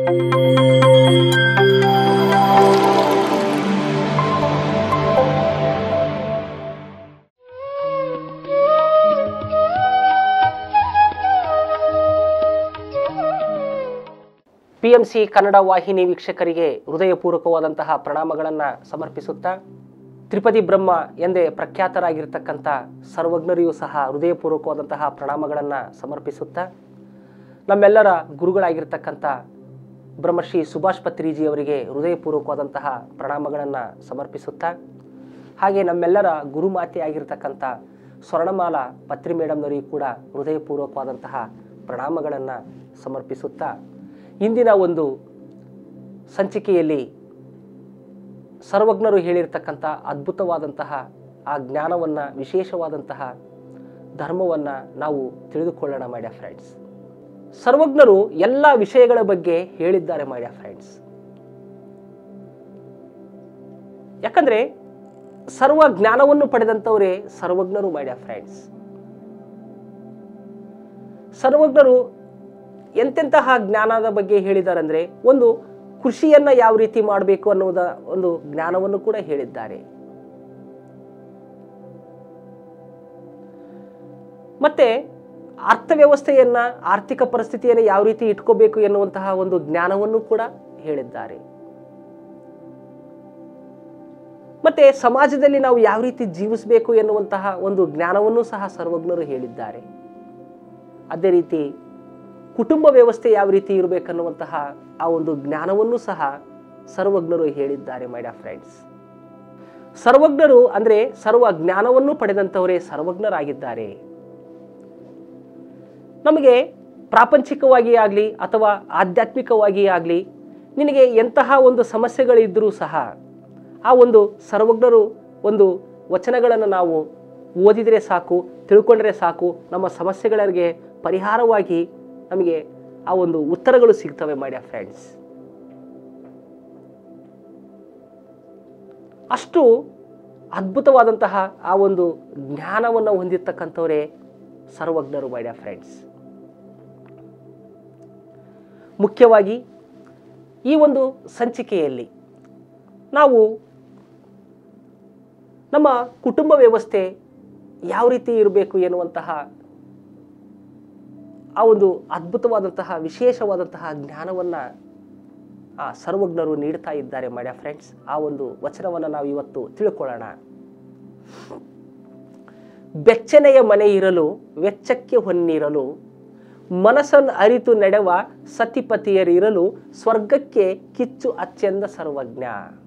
P M C Kannada ವಾಹಿನಿ ವೀಕ್ಷಕರಿಗೆ ಹೃದಯಪೂರ್ವಕವಾದಂತಹ ಪ್ರಣಾಮಗಳನ್ನು ಸಮರ್ಪಿಸುತ್ತಾ ತ್ರಿಪದಿ ಬ್ರಹ್ಮ ಎಂದೇ ಪ್ರಖ್ಯಾತರಾಗಿರ್ತಕ್ಕಂಥ ಸರ್ವಜ್ಞರಿಗೂ ಸಹ ಹೃದಯಪೂರ್ವಕವಾದಂತಹ ಪ್ರಣಾಮಗಳನ್ನು ಸಮರ್ಪಿಸುತ್ತಾ ನಮ್ಮೆಲ್ಲರ ಗುರುಗಳಾಗಿರ್ತಕ್ಕಂಥ ಬ್ರಹ್ಮಶ್ರೀ ಸುಭಾಷ್ ಪತ್ರಿಜಿಯವರಿಗೆ ಹೃದಯಪೂರ್ವಕವಾದಂತಹ ಪ್ರಣಾಮಗಳನ್ನು ಸಮರ್ಪಿಸುತ್ತಾ ಹಾಗೆ ನಮ್ಮೆಲ್ಲರ ಗುರುಮಾತೆ ಆಗಿರ್ತಕ್ಕಂಥ ಸ್ವರ್ಣಮಾಲಾ ಪತ್ರಿ ಮೇಡಮ್ನವರಿಗೂ ಕೂಡ ಹೃದಯಪೂರ್ವಕವಾದಂತಹ ಪ್ರಣಾಮಗಳನ್ನು ಸಮರ್ಪಿಸುತ್ತಾ ಇಂದಿನ ಒಂದು ಸಂಚಿಕೆಯಲ್ಲಿ ಸರ್ವಜ್ಞರು ಹೇಳಿರ್ತಕ್ಕಂಥ ಅದ್ಭುತವಾದಂತಹ ಆ ಜ್ಞಾನವನ್ನು ವಿಶೇಷವಾದಂತಹ ಧರ್ಮವನ್ನು ನಾವು ತಿಳಿದುಕೊಳ್ಳೋಣ ಮಾಡ್ಯ ಫ್ರೆಂಡ್ಸ್ ಸರ್ವಜ್ಞರು ಎಲ್ಲ ವಿಷಯಗಳ ಬಗ್ಗೆ ಹೇಳಿದ್ದಾರೆ ಮಾಡ್ಯ ಫ್ರೆಂಡ್ಸ್ ಯಾಕಂದ್ರೆ ಸರ್ವ ಜ್ಞಾನವನ್ನು ಪಡೆದಂಥವರೇ ಸರ್ವಜ್ಞರು ಮಾಡ್ಯ ಫ್ರೆಂಡ್ಸ್ ಸರ್ವಜ್ಞರು ಎಂತೆಂತಹ ಜ್ಞಾನದ ಬಗ್ಗೆ ಹೇಳಿದ್ದಾರೆ ಅಂದ್ರೆ ಒಂದು ಕೃಷಿಯನ್ನ ಯಾವ ರೀತಿ ಮಾಡಬೇಕು ಅನ್ನುವುದ ಒಂದು ಜ್ಞಾನವನ್ನು ಕೂಡ ಹೇಳಿದ್ದಾರೆ ಮತ್ತೆ ಅರ್ಥವ್ಯವಸ್ಥೆಯನ್ನ ಆರ್ಥಿಕ ಪರಿಸ್ಥಿತಿಯನ್ನು ಯಾವ ರೀತಿ ಇಟ್ಕೋಬೇಕು ಎನ್ನುವಂತಹ ಒಂದು ಜ್ಞಾನವನ್ನು ಕೂಡ ಹೇಳಿದ್ದಾರೆ ಮತ್ತೆ ಸಮಾಜದಲ್ಲಿ ನಾವು ಯಾವ ರೀತಿ ಜೀವಿಸಬೇಕು ಎನ್ನುವಂತಹ ಒಂದು ಜ್ಞಾನವನ್ನು ಸಹ ಸರ್ವಜ್ಞರು ಹೇಳಿದ್ದಾರೆ ಅದೇ ರೀತಿ ಕುಟುಂಬ ವ್ಯವಸ್ಥೆ ಯಾವ ರೀತಿ ಇರಬೇಕನ್ನುವಂತಹ ಆ ಒಂದು ಜ್ಞಾನವನ್ನು ಸಹ ಸರ್ವಜ್ಞರು ಹೇಳಿದ್ದಾರೆ ಮೈಡ ಫ್ರೆಂಡ್ಸ್ ಸರ್ವಜ್ಞರು ಅಂದ್ರೆ ಸರ್ವ ಜ್ಞಾನವನ್ನು ಪಡೆದಂಥವರೇ ಸರ್ವಜ್ಞರಾಗಿದ್ದಾರೆ ನಮಗೆ ಪ್ರಾಪಂಚಿಕವಾಗಿ ಆಗಲಿ ಅಥವಾ ಆಧ್ಯಾತ್ಮಿಕವಾಗಿ ಆಗಲಿ ನಿನಗೆ ಎಂತಹ ಒಂದು ಸಮಸ್ಯೆಗಳಿದ್ದರೂ ಸಹ ಆ ಒಂದು ಸರ್ವಜ್ಞರು ಒಂದು ವಚನಗಳನ್ನು ನಾವು ಓದಿದರೆ ಸಾಕು ತಿಳ್ಕೊಂಡ್ರೆ ಸಾಕು ನಮ್ಮ ಸಮಸ್ಯೆಗಳಿಗೆ ಪರಿಹಾರವಾಗಿ ನಮಗೆ ಆ ಒಂದು ಉತ್ತರಗಳು ಸಿಗ್ತವೆ ಮಾಡ್ಯ ಫ್ರೆಂಡ್ಸ್ ಅಷ್ಟು ಅದ್ಭುತವಾದಂತಹ ಆ ಒಂದು ಜ್ಞಾನವನ್ನು ಹೊಂದಿರತಕ್ಕಂಥವರೇ ಸರ್ವಜ್ಞರು ಮಾಡ್ಯ ಫ್ರೆಂಡ್ಸ್ ಮುಖ್ಯವಾಗಿ ಈ ಒಂದು ಸಂಚಿಕೆಯಲ್ಲಿ ನಾವು ನಮ್ಮ ಕುಟುಂಬ ವ್ಯವಸ್ಥೆ ಯಾವ ರೀತಿ ಇರಬೇಕು ಎನ್ನುವಂತಹ ಆ ಒಂದು ಅದ್ಭುತವಾದಂತಹ ವಿಶೇಷವಾದಂತಹ ಜ್ಞಾನವನ್ನು ಆ ಸರ್ವಜ್ಞರು ನೀಡ್ತಾ ಇದ್ದಾರೆ ಮಾಡ್ಯ ಫ್ರೆಂಡ್ಸ್ ಆ ಒಂದು ವಚನವನ್ನು ನಾವು ಇವತ್ತು ತಿಳ್ಕೊಳ್ಳೋಣ ಬೆಚ್ಚನೆಯ ಮನೆ ಇರಲು ವೆಚ್ಚಕ್ಕೆ ಹೊನ್ನಿರಲು ಮನಸ್ಸನ್ನು ಅರಿತು ನಡೆವ ಸತಿಪತಿಯರಿರಲು ಸ್ವರ್ಗಕ್ಕೆ ಕಿಚ್ಚು ಅತ್ಯಂತ ಸರ್ವಜ್ಞ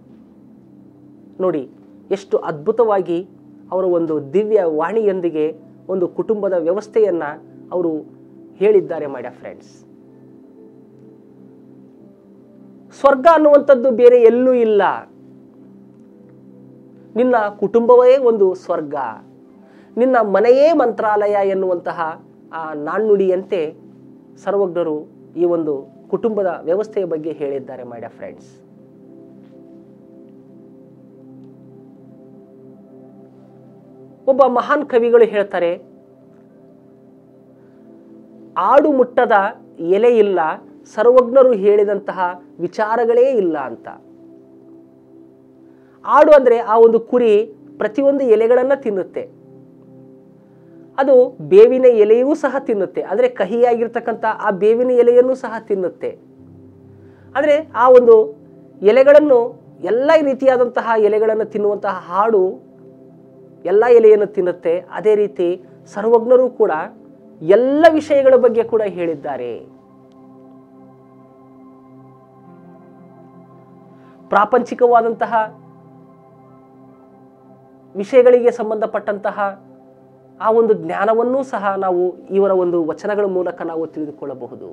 ನೋಡಿ ಎಷ್ಟು ಅದ್ಭುತವಾಗಿ ಅವರ ಒಂದು ದಿವ್ಯ ವಾಣಿಯೊಂದಿಗೆ ಒಂದು ಕುಟುಂಬದ ವ್ಯವಸ್ಥೆಯನ್ನ ಅವರು ಹೇಳಿದ್ದಾರೆ ಮಾಡ್ಯ ಫ್ರೆಂಡ್ಸ್ ಸ್ವರ್ಗ ಅನ್ನುವಂಥದ್ದು ಬೇರೆ ಎಲ್ಲೂ ಇಲ್ಲ ನಿನ್ನ ಕುಟುಂಬವೇ ಒಂದು ಸ್ವರ್ಗ ನಿನ್ನ ಮನೆಯೇ ಮಂತ್ರಾಲಯ ಎನ್ನುವಂತಹ ಆ ನಾಣ್ಣುಡಿಯಂತೆ ಸರ್ವಜ್ಞರು ಈ ಒಂದು ಕುಟುಂಬದ ವ್ಯವಸ್ಥೆಯ ಬಗ್ಗೆ ಹೇಳಿದ್ದಾರೆ ಮಾಡ್ಯ ಫ್ರೆಂಡ್ಸ್ ಒಬ್ಬ ಮಹಾನ್ ಕವಿಗಳು ಹೇಳ್ತಾರೆ ಆಡು ಮುಟ್ಟದ ಎಲೆ ಇಲ್ಲ ಸರ್ವಜ್ಞರು ಹೇಳಿದಂತಹ ವಿಚಾರಗಳೇ ಇಲ್ಲ ಅಂತ ಆಡು ಅಂದ್ರೆ ಆ ಒಂದು ಕುರಿ ಪ್ರತಿಯೊಂದು ಎಲೆಗಳನ್ನು ತಿನ್ನುತ್ತೆ ಅದು ಬೇವಿನ ಎಲೆಯೂ ಸಹ ತಿನ್ನುತ್ತೆ ಅಂದರೆ ಕಹಿಯಾಗಿರ್ತಕ್ಕಂಥ ಆ ಬೇವಿನ ಎಲೆಯನ್ನು ಸಹ ತಿನ್ನುತ್ತೆ ಅಂದರೆ ಆ ಒಂದು ಎಲೆಗಳನ್ನು ಎಲ್ಲ ರೀತಿಯಾದಂತಹ ಎಲೆಗಳನ್ನು ತಿನ್ನುವಂತಹ ಹಾಡು ಎಲ್ಲ ಎಲೆಯನ್ನು ತಿನ್ನುತ್ತೆ ಅದೇ ರೀತಿ ಸರ್ವಜ್ಞರು ಕೂಡ ಎಲ್ಲ ವಿಷಯಗಳ ಬಗ್ಗೆ ಕೂಡ ಹೇಳಿದ್ದಾರೆ ಪ್ರಾಪಂಚಿಕವಾದಂತಹ ವಿಷಯಗಳಿಗೆ ಸಂಬಂಧಪಟ್ಟಂತಹ ಆ ಒಂದು ಜ್ಞಾನವನ್ನೂ ಸಹ ನಾವು ಇವರ ಒಂದು ವಚನಗಳ ಮೂಲಕ ನಾವು ತಿಳಿದುಕೊಳ್ಳಬಹುದು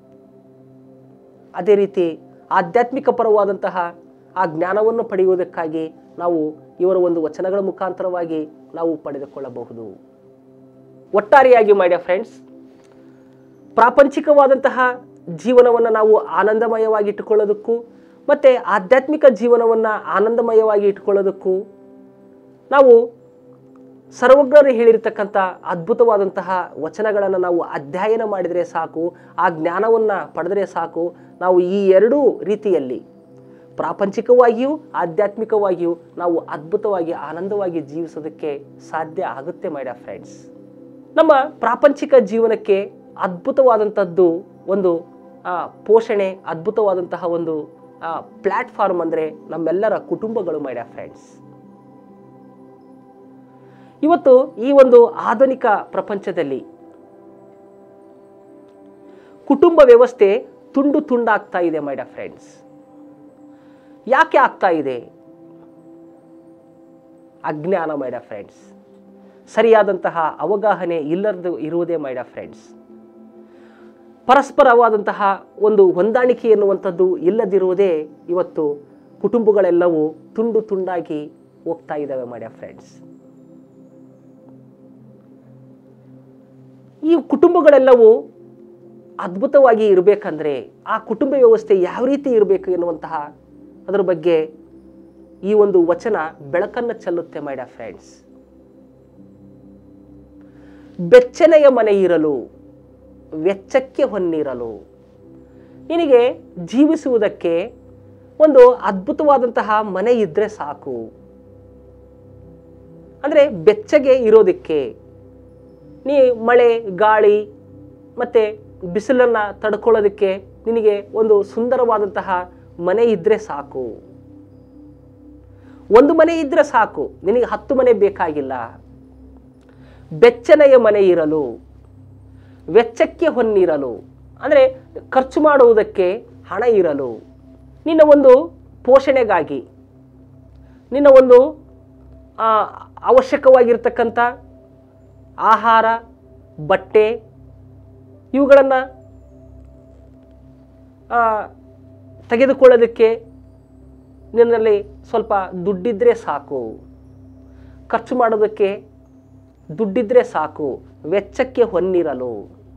ಅದೇ ರೀತಿ ಆಧ್ಯಾತ್ಮಿಕ ಪರವಾದಂತಹ ಆ ಜ್ಞಾನವನ್ನು ಪಡೆಯುವುದಕ್ಕಾಗಿ ನಾವು ಇವರ ಒಂದು ವಚನಗಳ ಮುಖಾಂತರವಾಗಿ ನಾವು ಪಡೆದುಕೊಳ್ಳಬಹುದು ಒಟ್ಟಾರೆಯಾಗಿ ಮಾಡ್ಯ ಫ್ರೆಂಡ್ಸ್ ಪ್ರಾಪಂಚಿಕವಾದಂತಹ ಜೀವನವನ್ನು ನಾವು ಆನಂದಮಯವಾಗಿ ಇಟ್ಟುಕೊಳ್ಳೋದಕ್ಕೂ ಮತ್ತು ಆಧ್ಯಾತ್ಮಿಕ ಜೀವನವನ್ನು ಆನಂದಮಯವಾಗಿ ಇಟ್ಕೊಳ್ಳೋದಕ್ಕೂ ನಾವು ಸರ್ವಜ್ಞರು ಹೇಳಿರ್ತಕ್ಕಂಥ ಅದ್ಭುತವಾದಂತಹ ವಚನಗಳನ್ನು ನಾವು ಅಧ್ಯಯನ ಮಾಡಿದರೆ ಸಾಕು ಆ ಜ್ಞಾನವನ್ನು ಪಡೆದರೆ ಸಾಕು ನಾವು ಈ ಎರಡೂ ರೀತಿಯಲ್ಲಿ ಪ್ರಾಪಂಚಿಕವಾಗಿಯೂ ಆಧ್ಯಾತ್ಮಿಕವಾಗಿಯೂ ನಾವು ಅದ್ಭುತವಾಗಿ ಆನಂದವಾಗಿ ಜೀವಿಸೋದಕ್ಕೆ ಸಾಧ್ಯ ಆಗುತ್ತೆ ಮೈಡ ಫ್ರೆಂಡ್ಸ್ ನಮ್ಮ ಪ್ರಾಪಂಚಿಕ ಜೀವನಕ್ಕೆ ಅದ್ಭುತವಾದಂಥದ್ದು ಒಂದು ಆ, ಪೋಷಣೆ ಅದ್ಭುತವಾದಂತಹ ಒಂದು ಪ್ಲ್ಯಾಟ್ಫಾರ್ಮ್ ಅಂದರೆ ನಮ್ಮೆಲ್ಲರ ಕುಟುಂಬಗಳು ಮೈಡ ಫ್ರೆಂಡ್ಸ್ ಇವತ್ತು ಈ ಒಂದು ಆಧುನಿಕ ಪ್ರಪಂಚದಲ್ಲಿ ಕುಟುಂಬ ವ್ಯವಸ್ಥೆ ತುಂಡು ತುಂಡಾಗ್ತಾ ಇದೆ ಮೈಡ ಫ್ರೆಂಡ್ಸ್ ಯಾಕೆ ಆಗ್ತಾ ಇದೆ ಅಜ್ಞಾನ ಮೈಡ ಫ್ರೆಂಡ್ಸ್ ಸರಿಯಾದಂತಹ ಅವಗಾಹನೆ ಇಲ್ಲದ ಇರುವುದೇ ಮೈಡ ಫ್ರೆಂಡ್ಸ್ ಪರಸ್ಪರವಾದಂತಹ ಒಂದು ಹೊಂದಾಣಿಕೆ ಎನ್ನುವಂಥದ್ದು ಇಲ್ಲದಿರುವುದೇ ಇವತ್ತು ಕುಟುಂಬಗಳೆಲ್ಲವೂ ತುಂಡು ತುಂಡಾಗಿ ಹೋಗ್ತಾ ಇದ್ದಾವೆ ಮೈಡ ಫ್ರೆಂಡ್ಸ್ ಈ ಕುಟುಂಬಗಳೆಲ್ಲವೂ ಅದ್ಭುತವಾಗಿ ಇರಬೇಕಂದ್ರೆ ಆ ಕುಟುಂಬ ವ್ಯವಸ್ಥೆ ಯಾವ ರೀತಿ ಇರಬೇಕು ಎನ್ನುವಂತಹ ಅದರ ಬಗ್ಗೆ ಈ ಒಂದು ವಚನ ಬೆಳಕನ್ನು ಚೆಲ್ಲುತ್ತೆ ಮೈಡ ಫ್ರೆಂಡ್ಸ್ ಬೆಚ್ಚನೆಯ ಮನೆ ಇರಲು ವೆಚ್ಚಕ್ಕೆ ಹೊನ್ನಿರಲು ನಿನಗೆ ಜೀವಿಸುವುದಕ್ಕೆ ಒಂದು ಅದ್ಭುತವಾದಂತಹ ಮನೆ ಇದ್ದರೆ ಸಾಕು ಅಂದರೆ ಬೆಚ್ಚಗೆ ಇರೋದಕ್ಕೆ ನೀ ಮಳೆ ಗಾಳಿ ಮತ್ತು ಬಿಸಿಲನ್ನು ತಡ್ಕೊಳ್ಳೋದಕ್ಕೆ ನಿನಗೆ ಒಂದು ಸುಂದರವಾದಂತಹ ಮನೆ ಇದ್ದರೆ ಸಾಕು ಒಂದು ಮನೆ ಇದ್ದರೆ ಸಾಕು ನಿನಗೆ ಹತ್ತು ಮನೆ ಬೇಕಾಗಿಲ್ಲ ಬೆಚ್ಚನೆಯ ಮನೆ ಇರಲು ವೆಚ್ಚಕ್ಕೆ ಹೊನ್ನಿರಲು ಅಂದರೆ ಖರ್ಚು ಮಾಡುವುದಕ್ಕೆ ಹಣ ಇರಲು ನಿನ್ನ ಒಂದು ಪೋಷಣೆಗಾಗಿ ನಿನ್ನ ಒಂದು ಆ, ಅವಶ್ಯಕವಾಗಿರ್ತಕ್ಕಂಥ ಆಹಾರ ಬಟ್ಟೆ ಇವುಗಳನ್ನು ತೆಗೆದುಕೊಳ್ಳೋದಕ್ಕೆ ನಿನ್ನಲ್ಲಿ ಸ್ವಲ್ಪ ದುಡ್ಡಿದ್ರೆ ಸಾಕು ಖರ್ಚು ಮಾಡೋದಕ್ಕೆ ದುಡ್ಡಿದ್ರೆ ಸಾಕು ವೆಚ್ಚಕ್ಕೆ ಹೊನ್ನಿರಲು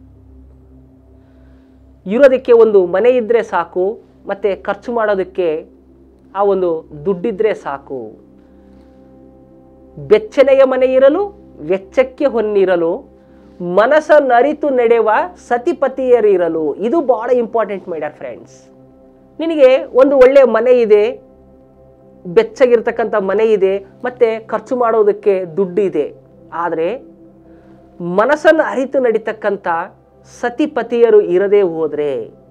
ಇರೋದಕ್ಕೆ ಒಂದು ಮನೆ ಇದ್ದರೆ ಸಾಕು ಮತ್ತು ಖರ್ಚು ಮಾಡೋದಕ್ಕೆ ಆ ಒಂದು ದುಡ್ಡಿದ್ರೆ ಸಾಕು ಬೆಚ್ಚನೆಯ ಮನೆ ಇರಲು ವೆಚ್ಚಕ್ಕೆ ಹೊನ್ನಿರಲು ಮನಸ್ಸನ್ನರಿತು ನಡೆವ ಸತಿಪತಿಯರಿರಲು ಇದು ಬಹಳ ಇಂಪಾರ್ಟೆಂಟ್ ಮೈಡರ್ ಫ್ರೆಂಡ್ಸ್ ನಿನಗೆ ಒಂದು ಒಳ್ಳೆಯ ಮನೆ ಇದೆ ಬೆಚ್ಚಗಿರ್ತಕ್ಕಂಥ ಮನೆ ಇದೆ ಮತ್ತು ಖರ್ಚು ಮಾಡೋದಕ್ಕೆ ದುಡ್ಡು ಇದೆ ಆದರೆ ಮನಸ್ಸನ್ನು ಅರಿತು ನಡೀತಕ್ಕಂಥ ಸತಿಪತಿಯರು ಇರದೇ ಹೋದರೆ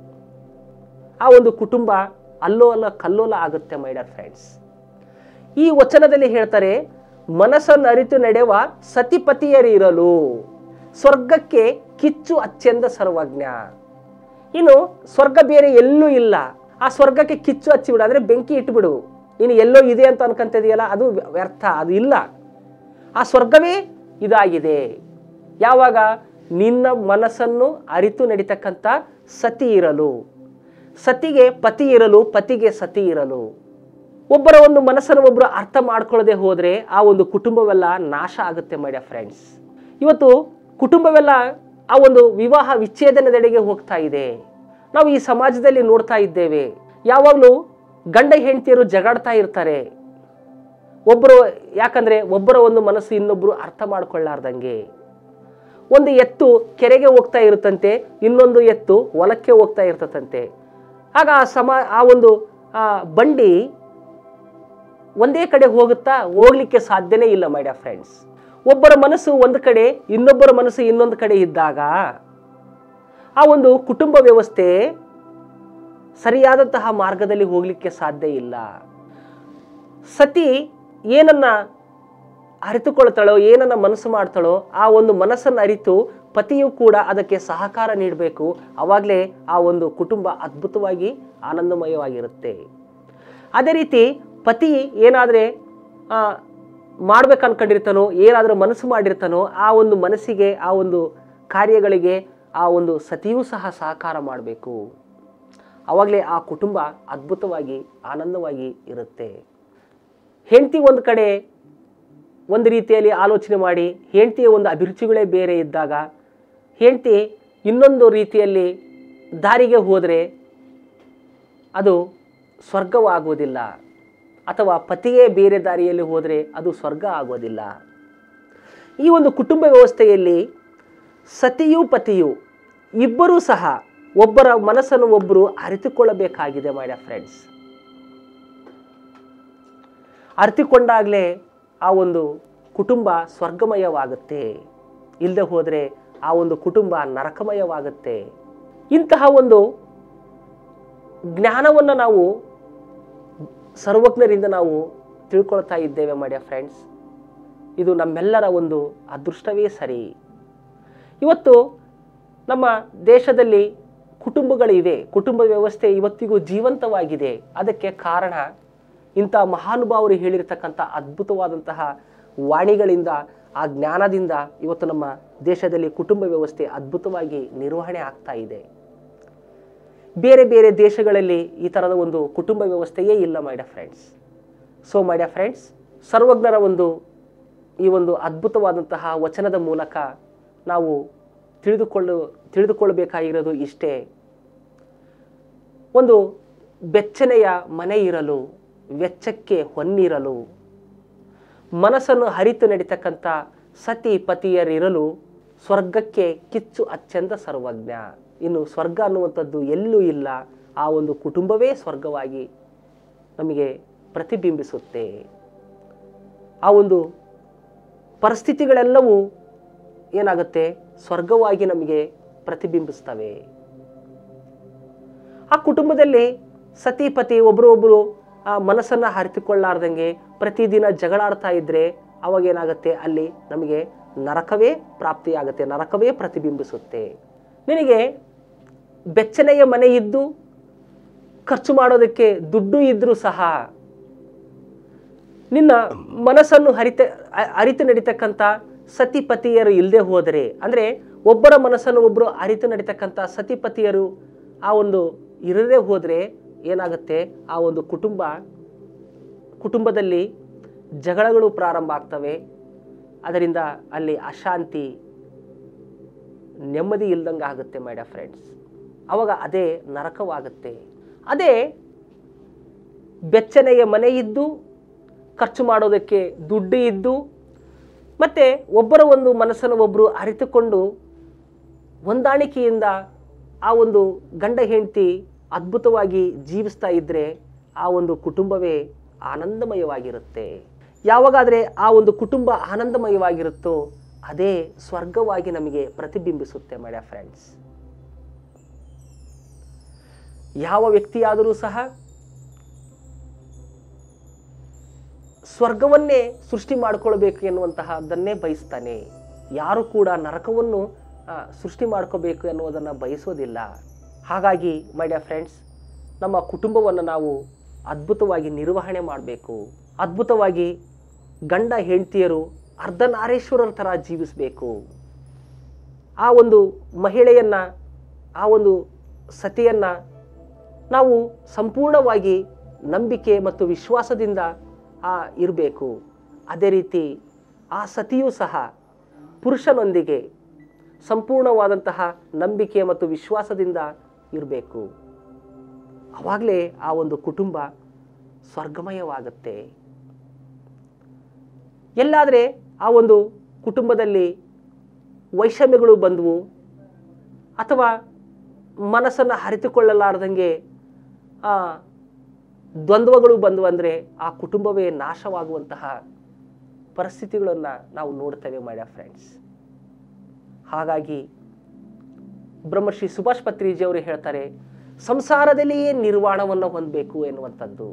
ಆ ಒಂದು ಕುಟುಂಬ ಅಲ್ಲೋಲ ಕಲ್ಲೋಲ ಆಗುತ್ತೆ ಮೈಡರ್ ಫ್ರೆಂಡ್ಸ್ ಈ ವಚನದಲ್ಲಿ ಹೇಳ್ತಾರೆ ಮನಸ್ಸನ್ನು ಅರಿತು ನಡೆವ ಸತಿಪತಿಯರಿರಲು ಸ್ವರ್ಗಕ್ಕೆ ಕಿಚ್ಚು ಅಚ್ಚೆಂದ ಸರ್ವಜ್ಞ ಇನ್ನು ಸ್ವರ್ಗ ಬೇರೆ ಎಲ್ಲೂ ಇಲ್ಲ ಆ ಸ್ವರ್ಗಕ್ಕೆ ಕಿಚ್ಚು ಹಚ್ಚಿಬಿಡು ಅಂದರೆ ಬೆಂಕಿ ಇಟ್ಬಿಡು ನೀನು ಎಲ್ಲೋ ಇದೆ ಅಂತ ಅನ್ಕೊಂತಿದೆಯಲ್ಲ ಅದು ವ್ಯರ್ಥ ಅದು ಇಲ್ಲ ಆ ಸ್ವರ್ಗವೇ ಇದಾಗಿದೆ ಯಾವಾಗ ನಿನ್ನ ಮನಸ್ಸನ್ನು ಅರಿತು ನಡೀತಕ್ಕಂಥ ಸತಿ ಇರಲು ಸತಿಗೆ ಪತಿ ಇರಲು ಪತಿಗೆ ಸತಿ ಇರಲು ಒಬ್ಬರ ಒಂದು ಮನಸ್ಸನ್ನು ಒಬ್ಬರು ಅರ್ಥ ಮಾಡ್ಕೊಳ್ಳದೆ ಹೋದರೆ ಆ ಒಂದು ಕುಟುಂಬವೆಲ್ಲ ನಾಶ ಆಗುತ್ತೆ ಮೈಡ ಫ್ರೆಂಡ್ಸ್ ಇವತ್ತು ಕುಟುಂಬವೆಲ್ಲ ಆ ಒಂದು ವಿವಾಹ ವಿಚ್ಛೇದನದೆಡೆಗೆ ಹೋಗ್ತಾ ಇದೆ ನಾವು ಈ ಸಮಾಜದಲ್ಲಿ ನೋಡ್ತಾ ಇದ್ದೇವೆ ಯಾವಾಗಲೂ ಗಂಡ ಹೆಂಡತಿಯರು ಜಗಾಡ್ತಾ ಇರ್ತಾರೆ ಒಬ್ಬರು ಯಾಕಂದ್ರೆ ಒಬ್ಬರ ಒಂದು ಮನಸ್ಸು ಇನ್ನೊಬ್ಬರು ಅರ್ಥ ಮಾಡ್ಕೊಳ್ಳಾರ್ದಂಗೆ ಒಂದು ಎತ್ತು ಕೆರೆಗೆ ಹೋಗ್ತಾ ಇರುತ್ತಂತೆ ಇನ್ನೊಂದು ಎತ್ತು ಹೊಲಕ್ಕೆ ಹೋಗ್ತಾ ಇರ್ತದಂತೆ ಆಗ ಆ ಸಮ ಆ ಒಂದು ಆ ಬಂಡಿ ಒಂದೇ ಕಡೆ ಹೋಗುತ್ತಾ ಹೋಗ್ಲಿಕ್ಕೆ ಸಾಧ್ಯನೇ ಇಲ್ಲ ಮೈ ಡಿಯರ್ ಫ್ರೆಂಡ್ಸ್ ಒಬ್ಬರ ಮನಸ್ಸು ಒಂದು ಕಡೆ ಇನ್ನೊಬ್ಬರ ಮನಸ್ಸು ಇನ್ನೊಂದು ಕಡೆ ಇದ್ದಾಗ ಆ ಒಂದು ಕುಟುಂಬ ವ್ಯವಸ್ಥೆ ಸರಿಯಾದಂತಹ ಮಾರ್ಗದಲ್ಲಿ ಹೋಗಲಿಕ್ಕೆ ಸಾಧ್ಯ ಇಲ್ಲ ಸತಿ ಏನನ್ನ ಅರಿತುಕೊಳ್ತಾಳೋ ಏನನ್ನ ಮನಸ್ಸು ಮಾಡ್ತಾಳೋ ಆ ಒಂದು ಮನಸ್ಸನ್ನು ಅರಿತು ಪತಿಯು ಕೂಡ ಅದಕ್ಕೆ ಸಹಕಾರ ನೀಡಬೇಕು ಆವಾಗಲೇ ಆ ಒಂದು ಕುಟುಂಬ ಅದ್ಭುತವಾಗಿ ಆನಂದಮಯವಾಗಿರುತ್ತೆ ಅದೇ ರೀತಿ ಪತಿ ಏನಾದರೆ ಮಾಡ್ಬೇಕು ಅನ್ಕೊಂಡಿರ್ತಾನೋ ಏನಾದರೂ ಮನಸ್ಸು ಮಾಡಿರ್ತಾನೋ ಆ ಒಂದು ಮನಸ್ಸಿಗೆ ಆ ಒಂದು ಕಾರ್ಯಗಳಿಗೆ ಆ ಒಂದು ಸತಿಯೂ ಸಹ ಸಹಕಾರ ಮಾಡಬೇಕು ಆವಾಗಲೇ ಆ ಕುಟುಂಬ ಅದ್ಭುತವಾಗಿ ಆನಂದವಾಗಿ ಇರುತ್ತೆ ಹೆಂಡತಿ ಒಂದು ಕಡೆ ಒಂದು ರೀತಿಯಲ್ಲಿ ಆಲೋಚನೆ ಮಾಡಿ ಹೆಂಡತಿಯ ಒಂದು ಅಭಿರುಚಿಗಳೇ ಬೇರೆ ಇದ್ದಾಗ ಹೆಂಡತಿ ಇನ್ನೊಂದು ರೀತಿಯಲ್ಲಿ ದಾರಿಗೆ ಹೋದರೆ ಅದು ಸ್ವರ್ಗವಾಗುವುದಿಲ್ಲ ಅಥವಾ ಪತಿಯೇ ಬೇರೆ ದಾರಿಯಲ್ಲಿ ಹೋದರೆ ಅದು ಸ್ವರ್ಗ ಆಗೋದಿಲ್ಲ ಈ ಒಂದು ಕುಟುಂಬ ವ್ಯವಸ್ಥೆಯಲ್ಲಿ ಸತಿಯು ಪತಿಯು ಇಬ್ಬರೂ ಸಹ ಒಬ್ಬರ ಮನಸ್ಸನ್ನು ಒಬ್ಬರು ಅರಿತುಕೊಳ್ಳಬೇಕಾಗಿದೆ ಮೈ ಫ್ರೆಂಡ್ಸ್ ಅರಿತುಕೊಂಡಾಗಲೇ ಆ ಒಂದು ಕುಟುಂಬ ಸ್ವರ್ಗಮಯವಾಗುತ್ತೆ ಇಲ್ಲದೆ ಹೋದರೆ ಆ ಒಂದು ಕುಟುಂಬ ನರಕಮಯವಾಗುತ್ತೆ ಇಂತಹ ಒಂದು ಜ್ಞಾನವನ್ನು ನಾವು ಸರ್ವಜ್ಞರಿಂದ ನಾವು ತಿಳ್ಕೊಳ್ತಾ ಇದ್ದೇವೆ ಮಾಡ್ಯ ಫ್ರೆಂಡ್ಸ್ ಇದು ನಮ್ಮೆಲ್ಲರ ಒಂದು ಅದೃಷ್ಟವೇ ಸರಿ ಇವತ್ತು ನಮ್ಮ ದೇಶದಲ್ಲಿ ಕುಟುಂಬಗಳಿವೆ ಕುಟುಂಬ ವ್ಯವಸ್ಥೆ ಇವತ್ತಿಗೂ ಜೀವಂತವಾಗಿದೆ ಅದಕ್ಕೆ ಕಾರಣ ಇಂಥ ಮಹಾನುಭಾವರು ಹೇಳಿರ್ತಕ್ಕಂಥ ಅದ್ಭುತವಾದಂತಹ ವಾಣಿಗಳಿಂದ ಆ ಜ್ಞಾನದಿಂದ ಇವತ್ತು ನಮ್ಮ ದೇಶದಲ್ಲಿ ಕುಟುಂಬ ವ್ಯವಸ್ಥೆ ಅದ್ಭುತವಾಗಿ ನಿರ್ವಹಣೆ ಆಗ್ತಾ ಇದೆ ಬೇರೆ ಬೇರೆ ದೇಶಗಳಲ್ಲಿ ಈ ಥರದ ಒಂದು ಕುಟುಂಬ ವ್ಯವಸ್ಥೆಯೇ ಇಲ್ಲ my dear friends so my dear friends ಸರ್ವಜ್ಞರ ಒಂದು ಈ ಒಂದು ಅದ್ಭುತವಾದಂತಹ ವಚನದ ಮೂಲಕ ನಾವು ತಿಳಿದುಕೊಳ್ಳು ತಿಳಿದುಕೊಳ್ಳಬೇಕಾಗಿರೋದು ಇಷ್ಟೇ ಒಂದು ಬೆಚ್ಚನೆಯ ಮನೆ ಇರಲು ವೆಚ್ಚಕ್ಕೆ ಹೊನ್ನಿರಲು ಮನಸ್ಸನ್ನು ಹರಿತು ನಡೀತಕ್ಕಂಥ ಸತಿ ಪತಿಯರಿರಲು ಸ್ವರ್ಗಕ್ಕೆ ಕಿಚ್ಚು ಅತ್ಯಂತ ಸರ್ವಜ್ಞ ಇನ್ನು ಸ್ವರ್ಗ ಅನ್ನುವಂಥದ್ದು ಎಲ್ಲೂ ಇಲ್ಲ ಆ ಒಂದು ಕುಟುಂಬವೇ ಸ್ವರ್ಗವಾಗಿ ನಮಗೆ ಪ್ರತಿಬಿಂಬಿಸುತ್ತೆ ಆ ಒಂದು ಪರಿಸ್ಥಿತಿಗಳೆಲ್ಲವೂ ಏನಾಗುತ್ತೆ ಸ್ವರ್ಗವಾಗಿ ನಮಗೆ ಪ್ರತಿಬಿಂಬಿಸ್ತವೆ ಆ ಕುಟುಂಬದಲ್ಲಿ ಸತಿ ಪತಿ ಒಬ್ಬರೊಬ್ಬರು ಆ ಮನಸ್ಸನ್ನು ಹರಿತುಕೊಳ್ಳಾರ್ದಂಗೆ ಪ್ರತಿದಿನ ಜಗಳಾಡ್ತಾ ಇದ್ರೆ ಅವಾಗ ಏನಾಗುತ್ತೆ ಅಲ್ಲಿ ನಮಗೆ ನರಕವೇ ಪ್ರಾಪ್ತಿಯಾಗುತ್ತೆ ನರಕವೇ ಪ್ರತಿಬಿಂಬಿಸುತ್ತೆ ನಿನಗೆ ಬೆಚ್ಚನೆಯ ಮನೆ ಇದ್ದು ಖರ್ಚು ಮಾಡೋದಕ್ಕೆ ದುಡ್ಡು ಇದ್ರೂ ಸಹ ನಿನ್ನ ಮನಸ್ಸನ್ನು ಹರಿತ ಅ- ಅರಿತು ನಡೀತಕ್ಕಂಥ ಸತಿಪತಿಯರು ಇಲ್ಲದೆ ಹೋದರೆ ಅಂದರೆ ಒಬ್ಬರ ಮನಸ್ಸನ್ನು ಒಬ್ಬರು ಅರಿತು ನಡೀತಕ್ಕಂಥ ಸತಿಪತಿಯರು ಆ ಒಂದು ಇರದೇ ಹೋದರೆ ಏನಾಗುತ್ತೆ ಆ ಒಂದು ಕುಟುಂಬ ಕುಟುಂಬದಲ್ಲಿ ಜಗಳಗಳು ಪ್ರಾರಂಭ ಆಗ್ತವೆ ಅದರಿಂದ ಅಲ್ಲಿ ಅಶಾಂತಿ ನೆಮ್ಮದಿ ಇಲ್ದಂಗೆ ಆಗುತ್ತೆ ಮೈ ಡಿಯರ್ ಫ್ರೆಂಡ್ಸ್ ಅವಾಗ ಅದೇ ನರಕವಾಗುತ್ತೆ ಅದೇ ಬೆಚ್ಚನೆಯ ಮನೆ ಇದ್ದು ಖರ್ಚು ಮಾಡೋದಕ್ಕೆ ದುಡ್ಡು ಇದ್ದು ಮತ್ತು ಒಬ್ಬರ ಒಂದು ಮನಸ್ಸನ್ನು ಒಬ್ಬರು ಅರಿತುಕೊಂಡು ಹೊಂದಾಣಿಕೆಯಿಂದ ಆ ಒಂದು ಗಂಡ ಹೆಂಡತಿ ಅದ್ಭುತವಾಗಿ ಜೀವಿಸ್ತಾ ಇದ್ದರೆ ಆ ಒಂದು ಕುಟುಂಬವೇ ಆನಂದಮಯವಾಗಿರುತ್ತೆ ಯಾವಾಗಾದರೆ ಆ ಒಂದು ಕುಟುಂಬ ಆನಂದಮಯವಾಗಿರುತ್ತೋ ಅದೇ ಸ್ವರ್ಗವಾಗಿ ನಮಗೆ ಪ್ರತಿಬಿಂಬಿಸುತ್ತೆ ಮೈ ಫ್ರೆಂಡ್ಸ್ ಯಾವ ವ್ಯಕ್ತಿಯಾದರೂ ಸಹ ಸ್ವರ್ಗವನ್ನೇ ಸೃಷ್ಟಿ ಮಾಡಿಕೊಳ್ಬೇಕು ಎನ್ನುವಂತಹದ್ದನ್ನೇ ಬಯಸ್ತಾನೆ ಯಾರು ಕೂಡ ನರಕವನ್ನು ಆ, ಸೃಷ್ಟಿ ಮಾಡ್ಕೋಬೇಕು ಎನ್ನುವುದನ್ನು ಬಯಸೋದಿಲ್ಲ ಹಾಗಾಗಿ ಮೈ ಡಿಯರ್ ಫ್ರೆಂಡ್ಸ್ ನಮ್ಮ ಕುಟುಂಬವನ್ನು ನಾವು ಅದ್ಭುತವಾಗಿ ನಿರ್ವಹಣೆ ಮಾಡಬೇಕು ಅದ್ಭುತವಾಗಿ ಗಂಡ ಹೆಂಡತಿಯರು ಅರ್ಧನಾರೀಶ್ವರರ ಥರ ಜೀವಿಸಬೇಕು ಆ ಒಂದು ಮಹಿಳೆಯನ್ನು ಆ ಒಂದು ಸತಿಯನ್ನು ನಾವು ಸಂಪೂರ್ಣವಾಗಿ ನಂಬಿಕೆ ಮತ್ತು ವಿಶ್ವಾಸದಿಂದ ಆ ಇರಬೇಕು ಅದೇ ರೀತಿ ಆ ಸತಿಯೂ ಸಹ ಪುರುಷನೊಂದಿಗೆ ಸಂಪೂರ್ಣವಾದಂತಹ ನಂಬಿಕೆ ಮತ್ತು ವಿಶ್ವಾಸದಿಂದ ಇರಬೇಕು ಆವಾಗಲೇ ಆ ಒಂದು ಕುಟುಂಬ ಸ್ವರ್ಗಮಯವಾಗುತ್ತೆ ಎಲ್ಲಾದರೆ ಆ ಒಂದು ಕುಟುಂಬದಲ್ಲಿ ವೈಷಮ್ಯಗಳು ಬಂದವು ಅಥವಾ ಮನಸ್ಸನ್ನು ಹರಿತುಕೊಳ್ಳಲಾರ್ದಂಗೆ ಆ, ದ್ವಂದ್ವಗಳು ಬಂದವು ಅಂದರೆ ಆ ಕುಟುಂಬವೇ ನಾಶವಾಗುವಂತಹ ಪರಿಸ್ಥಿತಿಗಳನ್ನು ನಾವು ನೋಡ್ತೇವೆ ಮೈ ಫ್ರೆಂಡ್ಸ್ ಹಾಗಾಗಿ ಬ್ರಹ್ಮಶ್ರೀ ಸುಭಾಷ್ ಪತ್ರಿಜಿ ಅವರು ಹೇಳ್ತಾರೆ ಸಂಸಾರದಲ್ಲಿಯೇ ನಿರ್ವಾಣವನ್ನು ಹೊಂದಬೇಕು ಎನ್ನುವಂಥದ್ದು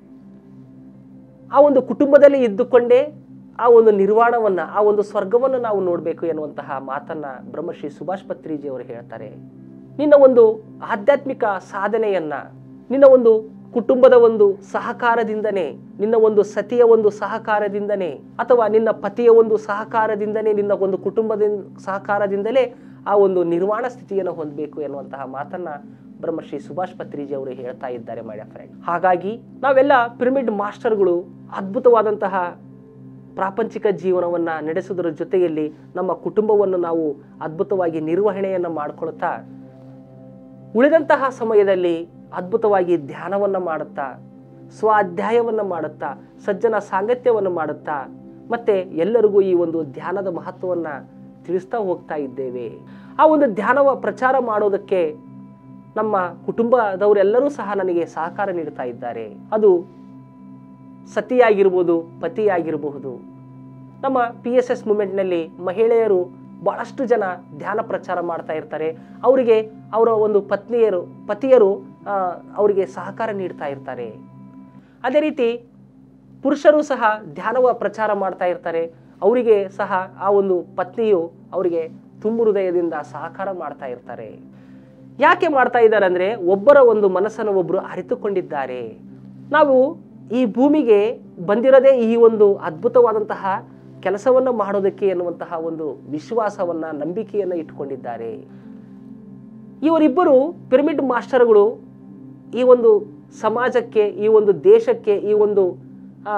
ಆ ಒಂದು ಕುಟುಂಬದಲ್ಲಿ ಇದ್ದುಕೊಂಡೇ ಆ ಒಂದು ನಿರ್ವಾಣವನ್ನು ಆ ಒಂದು ಸ್ವರ್ಗವನ್ನು ನಾವು ನೋಡಬೇಕು ಎನ್ನುವಂತಹ ಮಾತನ್ನ ಬ್ರಹ್ಮಶ್ರೀ ಸುಭಾಷ್ ಪತ್ರಿಜಿ ಅವರು ಹೇಳ್ತಾರೆ ನಿನ್ನ ಒಂದು ಆಧ್ಯಾತ್ಮಿಕ ಸಾಧನೆಯನ್ನ ನಿನ್ನ ಒಂದು ಕುಟುಂಬದ ಒಂದು ಸಹಕಾರದಿಂದನೇ ನಿನ್ನ ಒಂದು ಸತಿಯ ಒಂದು ಸಹಕಾರದಿಂದನೇ ಅಥವಾ ನಿನ್ನ ಪತಿಯ ಒಂದು ಸಹಕಾರದಿಂದನೇ ನಿನ್ನ ಒಂದು ಕುಟುಂಬದ ಸಹಕಾರದಿಂದಲೇ ಆ ಒಂದು ನಿರ್ವಾಣ ಸ್ಥಿತಿಯನ್ನು ಹೊಂದಬೇಕು ಎನ್ನುವಂತಹ ಮಾತನ್ನ ಬ್ರಹ್ಮಶ್ರೀ ಸುಭಾಷ್ ಪತ್ರಿಜಿ ಅವರು ಹೇಳ್ತಾ ಇದ್ದಾರೆ ಮೈ ಫ್ರೆಂಡ್ ಹಾಗಾಗಿ ನಾವೆಲ್ಲ ಪಿರಮಿಡ್ ಮಾಸ್ಟರ್ಗಳು ಅದ್ಭುತವಾದಂತಹ ಪ್ರಾಪಂಚಿಕ ಜೀವನವನ್ನು ನಡೆಸುವುದರ ಜೊತೆಯಲ್ಲಿ ನಮ್ಮ ಕುಟುಂಬವನ್ನು ನಾವು ಅದ್ಭುತವಾಗಿ ನಿರ್ವಹಣೆಯನ್ನು ಮಾಡಿಕೊಳ್ತಾ ಉಳಿದಂತಹ ಸಮಯದಲ್ಲಿ ಅದ್ಭುತವಾಗಿ ಧ್ಯಾನವನ್ನು ಮಾಡುತ್ತಾ ಸ್ವಾಧ್ಯಾಯವನ್ನು ಮಾಡುತ್ತಾ ಸಜ್ಜನ ಸಾಂಗತ್ಯವನ್ನು ಮಾಡುತ್ತಾ ಮತ್ತು ಎಲ್ಲರಿಗೂ ಈ ಒಂದು ಧ್ಯಾನದ ಮಹತ್ವವನ್ನು ತಿಳಿಸ್ತಾ ಹೋಗ್ತಾ ಇದ್ದೇವೆ ಆ ಒಂದು ಧ್ಯಾನವ ಪ್ರಚಾರ ಮಾಡೋದಕ್ಕೆ ನಮ್ಮ ಕುಟುಂಬದವರೆಲ್ಲರೂ ಸಹ ನನಗೆ ಸಹಕಾರ ನೀಡ್ತಾ ಇದ್ದಾರೆ ಅದು ಸತಿಯಾಗಿರ್ಬೋದು ಪತಿಯಾಗಿರಬಹುದು ನಮ್ಮ ಪಿ ಎಸ್ ಎಸ್ ಮೂಮೆಂಟ್ನಲ್ಲಿ ಮಹಿಳೆಯರು ಭಾಳಷ್ಟು ಜನ ಧ್ಯಾನ ಪ್ರಚಾರ ಮಾಡ್ತಾ ಇರ್ತಾರೆ ಅವರಿಗೆ ಅವರ ಒಂದು ಪತ್ನಿಯರು ಪತಿಯರು ಆ, ಅವರಿಗೆ ಸಹಕಾರ ನೀಡ್ತಾ ಇರ್ತಾರೆ ಅದೇ ರೀತಿ ಪುರುಷರು ಸಹ ಧ್ಯಾನವ ಪ್ರಚಾರ ಮಾಡ್ತಾ ಇರ್ತಾರೆ ಅವರಿಗೆ ಸಹ ಆ ಒಂದು ಪತ್ನಿಯು ಅವರಿಗೆ ತುಂಬು ಹೃದಯದಿಂದ ಸಹಕಾರ ಮಾಡ್ತಾ ಇರ್ತಾರೆ ಯಾಕೆ ಮಾಡ್ತಾ ಇದ್ದಾರೆ ಅಂದರೆ ಒಬ್ಬರ ಒಂದು ಮನಸ್ಸನ್ನು ಒಬ್ಬರು ಅರಿತುಕೊಂಡಿದ್ದಾರೆ ನಾವು ಈ ಭೂಮಿಗೆ ಬಂದಿರೋದೇ ಈ ಒಂದು ಅದ್ಭುತವಾದಂತಹ ಕೆಲಸವನ್ನು ಮಾಡೋದಕ್ಕೆ ಎನ್ನುವಂತಹ ಒಂದು ವಿಶ್ವಾಸವನ್ನು ನಂಬಿಕೆಯನ್ನು ಇಟ್ಕೊಂಡಿದ್ದಾರೆ ಇವರಿಬ್ಬರು ಪಿರಮಿಡ್ ಮಾಸ್ಟರ್ಗಳು ಈ ಒಂದು ಸಮಾಜಕ್ಕೆ ಈ ಒಂದು ದೇಶಕ್ಕೆ ಈ ಒಂದು ಆ,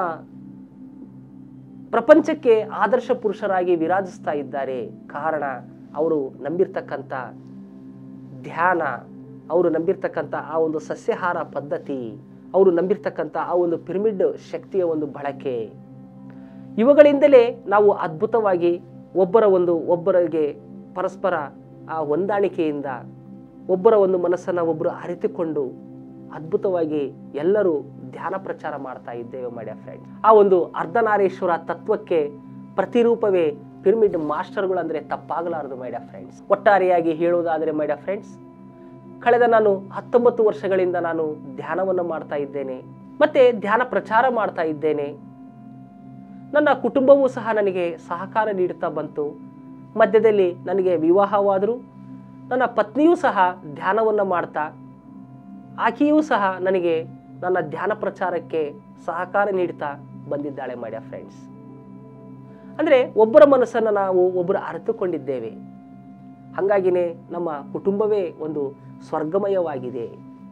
ಪ್ರಪಂಚಕ್ಕೆ ಆದರ್ಶ ಪುರುಷರಾಗಿ ವಿರಾಜಿಸ್ತಾ ಇದ್ದಾರೆ ಕಾರಣ ಅವರು ನಂಬಿರ್ತಕ್ಕಂಥ ಧ್ಯಾನ ಅವರು ನಂಬಿರ್ತಕ್ಕಂಥ ಆ ಒಂದು ಸಸ್ಯಾಹಾರ ಪದ್ಧತಿ ಅವರು ನಂಬಿರ್ತಕ್ಕಂಥ ಆ ಒಂದು ಪಿರಮಿಡ್ ಶಕ್ತಿಯ ಒಂದು ಬಳಕೆ ಇವುಗಳಿಂದಲೇ ನಾವು ಅದ್ಭುತವಾಗಿ ಒಬ್ಬರ ಒಂದು ಒಬ್ಬರಿಗೆ ಪರಸ್ಪರ ಆ ಹೊಂದಾಣಿಕೆಯಿಂದ ಒಬ್ಬರ ಒಂದು ಮನಸ್ಸನ್ನು ಒಬ್ಬರು ಅರಿತುಕೊಂಡು ಅದ್ಭುತವಾಗಿ ಎಲ್ಲರೂ ಧ್ಯಾನ ಪ್ರಚಾರ ಮಾಡ್ತಾ ಇದ್ದೇವೆ ಮೈಡಿಯ ಫ್ರೆಂಡ್ ಆ ಒಂದು ಅರ್ಧನಾರೀಶ್ವರ ತತ್ವಕ್ಕೆ ಪ್ರತಿರೂಪವೇ ಪಿರಮಿಡ್ ಮಾಸ್ಟರ್ಗಳು ಅಂದರೆ ತಪ್ಪಾಗಲಾರದು ಮೈಡಿಯ ಫ್ರೆಂಡ್ಸ್ ಒಟ್ಟಾರೆಯಾಗಿ ಹೇಳುವುದಾದರೆ ಮೈಡಿಯ ಫ್ರೆಂಡ್ಸ್ ಕಳೆದ ನಾನು ಹತ್ತೊಂಬತ್ತು ವರ್ಷಗಳಿಂದ ನಾನು ಧ್ಯಾನವನ್ನು ಮಾಡ್ತಾ ಇದ್ದೇನೆ ಮತ್ತೆ ಧ್ಯಾನ ಪ್ರಚಾರ ಮಾಡ್ತಾ ಇದ್ದೇನೆ ನನ್ನ ಕುಟುಂಬವೂ ಸಹ ನನಗೆ ಸಹಕಾರ ನೀಡುತ್ತಾ ಬಂತು ಮಧ್ಯದಲ್ಲಿ ನನಗೆ ವಿವಾಹವಾದರೂ ನನ್ನ ಪತ್ನಿಯೂ ಸಹ ಧ್ಯಾನವನ್ನು ಮಾಡ್ತಾ ಆಕೆಯೂ ಸಹ ನನಗೆ ನನ್ನ ಧ್ಯಾನ ಪ್ರಚಾರಕ್ಕೆ ಸಹಕಾರ ನೀಡ್ತಾ ಬಂದಿದ್ದಾಳೆ ಮಾಡ್ಯ ಫ್ರೆಂಡ್ಸ್ ಅಂದರೆ ಒಬ್ಬರ ಮನಸ್ಸನ್ನು ನಾವು ಒಬ್ಬರು ಅರಿತುಕೊಂಡಿದ್ದೇವೆ ಹಾಗಾಗಿನೇ ನಮ್ಮ ಕುಟುಂಬವೇ ಒಂದು ಸ್ವರ್ಗಮಯವಾಗಿದೆ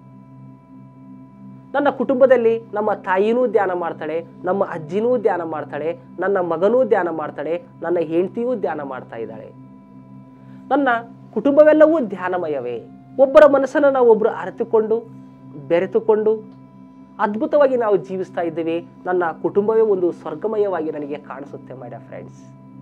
ನನ್ನ ಕುಟುಂಬದಲ್ಲಿ ನಮ್ಮ ತಾಯಿನೂ ಧ್ಯಾನ ಮಾಡ್ತಾಳೆ ನಮ್ಮ ಅಜ್ಜಿನೂ ಧ್ಯಾನ ಮಾಡ್ತಾಳೆ ನನ್ನ ಮಗನೂ ಧ್ಯಾನ ಮಾಡ್ತಾಳೆ ನನ್ನ ಹೆಂಡತಿಯೂ ಧ್ಯಾನ ಮಾಡ್ತಾ ಇದ್ದಾಳೆ ನನ್ನ ಕುಟುಂಬವೆಲ್ಲವೂ ಧ್ಯಾನಮಯವೇ ಒಬ್ಬರ ಮನಸ್ಸನ್ನು ನಾವು ಒಬ್ಬರು ಅರಿತುಕೊಂಡು ಬೆರೆತುಕೊಂಡು ಅದ್ಭುತವಾಗಿ ನಾವು ಜೀವಿಸ್ತಾ ಇದ್ದೇವೆ ನನ್ನ ಕುಟುಂಬವೇ ಒಂದು ಸ್ವರ್ಗಮಯವಾಗಿ ನನಗೆ ಕಾಣಿಸುತ್ತೆ my dear friends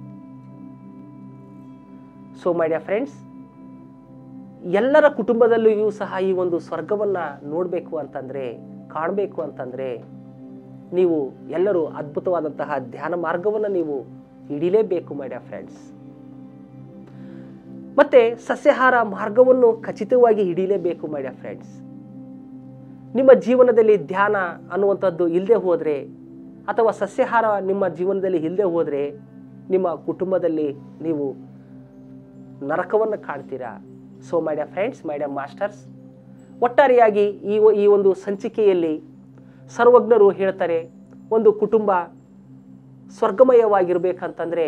so my dear friends ಎಲ್ಲರ ಕುಟುಂಬದಲ್ಲಿಯೂ ಸಹ ಈ ಒಂದು ಸ್ವರ್ಗವನ್ನು ನೋಡಬೇಕು ಅಂತಂದರೆ ಕಾಣಬೇಕು ಅಂತಂದರೆ ನೀವು ಎಲ್ಲರೂ ಅದ್ಭುತವಾದಂತಹ ಧ್ಯಾನ ಮಾರ್ಗವನ್ನು ನೀವು ಹಿಡಿಲೇಬೇಕು ಮೈ ಡಿಯರ್ ಫ್ರೆಂಡ್ಸ್ ಮತ್ತೆ ಸಸ್ಯಾಹಾರ ಮಾರ್ಗವನ್ನು ಖಚಿತವಾಗಿ ಹಿಡಿಯಲೇಬೇಕು ಮೈ ಡಿಯರ್ ಫ್ರೆಂಡ್ಸ್ ನಿಮ್ಮ ಜೀವನದಲ್ಲಿ ಧ್ಯಾನ ಅನ್ನುವಂಥದ್ದು ಇಲ್ಲದೆ ಹೋದರೆ ಅಥವಾ ಸಸ್ಯಾಹಾರ ನಿಮ್ಮ ಜೀವನದಲ್ಲಿ ಇಲ್ಲದೆ ಹೋದರೆ ನಿಮ್ಮ ಕುಟುಂಬದಲ್ಲಿ ನೀವು ನರಕವನ್ನು ಕಾಣ್ತೀರಾ so my dear friends my dear masters ಒಟ್ಟಾರೆಯಾಗಿ ಈ ಒ- ಈ ಒಂದು ಸಂಚಿಕೆಯಲ್ಲಿ ಸರ್ವಜ್ಞರು ಹೇಳ್ತಾರೆ ಒಂದು ಕುಟುಂಬ ಸ್ವರ್ಗಮಯವಾಗಿರ್ಬೇಕಂತಂದರೆ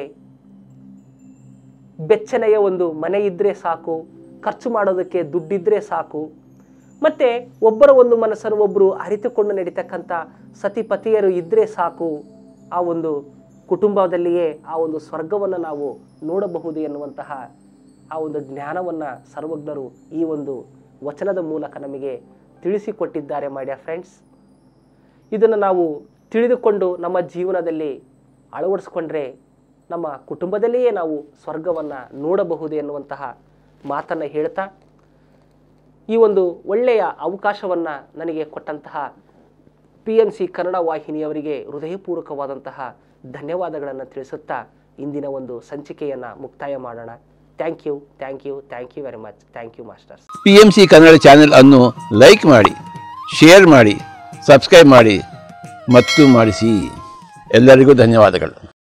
ಬೆಚ್ಚನೆಯ ಒಂದು ಮನೆ ಇದ್ದರೆ ಸಾಕು ಖರ್ಚು ಮಾಡೋದಕ್ಕೆ ದುಡ್ಡಿದ್ರೆ ಸಾಕು ಮತ್ತು ಒಬ್ಬರ ಒಂದು ಮನಸ್ಸನ್ನು ಒಬ್ಬರು ಅರಿತುಕೊಂಡು ನಡೀತಕ್ಕಂಥ ಸತಿಪತಿಯರು ಇದ್ದರೆ ಸಾಕು ಆ ಒಂದು ಕುಟುಂಬದಲ್ಲಿಯೇ ಆ ಒಂದು ಸ್ವರ್ಗವನ್ನು ನಾವು ನೋಡಬಹುದು ಎನ್ನುವಂತಹ ಆ ಒಂದು ಜ್ಞಾನವನ್ನು ಸರ್ವಜ್ಞರು ಈ ಒಂದು ವಚನದ ಮೂಲಕ ನಮಗೆ ತಿಳಿಸಿಕೊಟ್ಟಿದ್ದಾರೆ ಮೈ ಡಿಯರ್ ಫ್ರೆಂಡ್ಸ್ ಇದನ್ನು ನಾವು ತಿಳಿದುಕೊಂಡು ನಮ್ಮ ಜೀವನದಲ್ಲಿ ಅಳವಡಿಸ್ಕೊಂಡ್ರೆ ನಮ್ಮ ಕುಟುಂಬದಲ್ಲಿಯೇ ನಾವು ಸ್ವರ್ಗವನ್ನು ನೋಡಬಹುದು ಎನ್ನುವಂತಹ ಮಾತನ್ನು ಹೇಳ್ತಾ ಈ ಒಂದು ಒಳ್ಳೆಯ ಅವಕಾಶವನ್ನು ನನಗೆ ಕೊಟ್ಟಂತಹ ಪಿ ಎಮ್ ಸಿ ಕನ್ನಡ ವಾಹಿನಿಯವರಿಗೆ ಹೃದಯಪೂರ್ವಕವಾದಂತಹ ಧನ್ಯವಾದಗಳನ್ನು ತಿಳಿಸುತ್ತಾ ಇಂದಿನ ಒಂದು ಸಂಚಿಕೆಯನ್ನು ಮುಕ್ತಾಯ ಮಾಡೋಣ thank you thank you thank you very much thank you masters P M C Kannada channel ಅನ್ನು ಲೈಕ್ ಮಾಡಿ ಶೇರ್ ಮಾಡಿ ಸಬ್ಸ್ಕ್ರೈಬ್ ಮಾಡಿ ಮತ್ತು ಮಾಡಿಸಿ ಎಲ್ಲರಿಗೂ ಧನ್ಯವಾದಗಳು